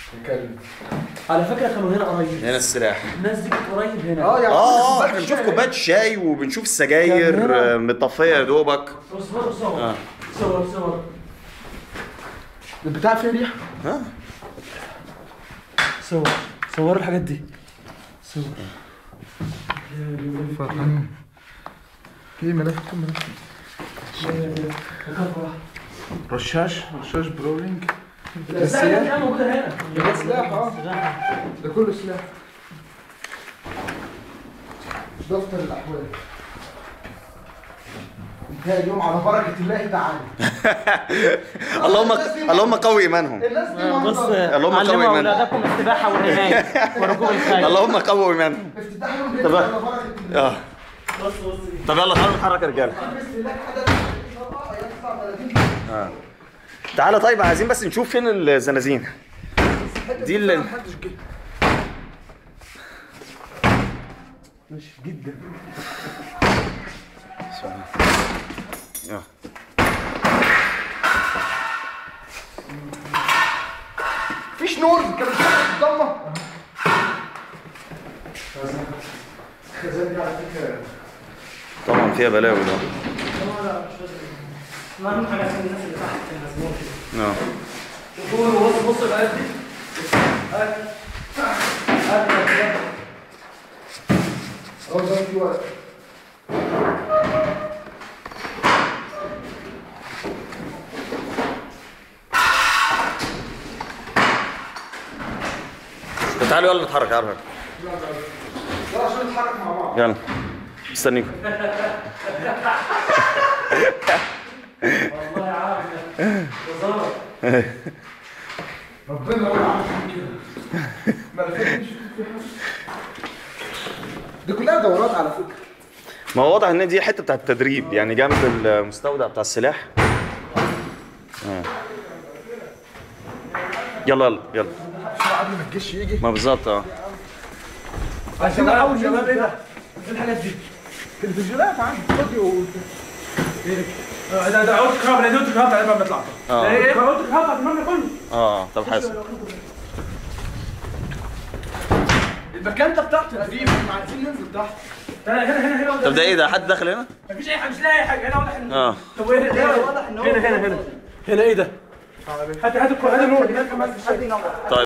نتكلم على فكره كانوا هنا قريب هنا السلاح الناس دي كانت قريب هنا اه يعني اه اه احنا بنشوف كوبايات شاي وبنشوف كان السجاير هنا. آه، مطفيه يا دوبك صور صور اه صور صور البتاع فيه ريحه ها صور صور الحاجات دي صور فرحان في ملف كم ملف رشاش رشاش برولينج السلاح دي موجوده هنا ده سلاح اه ده كله سلاح دفتر الاحوال انتهى اليوم على بركه الله تعالى اللهم اللهم قوي ايمانهم الناس دي بص منظر. اللهم قوي علموا من- اولادكم السباحه والرمايه وركوب الخيل اللهم قوي ايمانهم افتتاح يوم الهند طب- على بركه الله اه بص بص طب يلا تعالوا نتحرك يا رجاله بسم الله حدث ان شاء الله ايام 39 اه تعالى طيب عايزين بس نشوف فين الزنازين دي اللي- محدش جه ماشي جدا اه مفيش نور كانت الشمس ضلمه خزان دي على فكره طبعا فيها بلاوي ده اهم حاجه عشان الناس اللي تحت في المزمور كده اه شوفوا بص بص الآيات دي آيات. آيات الأخبار. اه ده في ورق طب تعالوا يلا نتحرك تعالوا يلا عشان نتحرك مع بعض يلا مستنيكم والله عارف هزار ربنا هو اللي عامل كده ما لفتش دي كلها دورات على فكره ما هو واضح ان دي حته بتاعت التدريب يعني جنب المستودع بتاع السلاح آه. يلا يلا يلا بسرعه قبل ما الجيش يجي ما بالظبط اه عايزين نحاول شباب ننزل ايه ده؟ ده ايه الحاجات دي؟ تلفزيونات عندي فاضي ده ده عود كهرباء لا دي عود كهرباء لما بنطلع اه ايه عود كهرباء في المبنى كله اه طب حاسب المكان ده بتاعته قديم احنا عايزين ننزل تحت هنا هنا هنا هنا طب ده ايه ده حد داخل هنا؟ مفيش اي حاجه مش لاقي اي حاجه هنا واضح ان اه طب وايه هنا هنا هنا هنا هنا هنا ايه ده؟ هات هات الكو- هات النور هناك كمان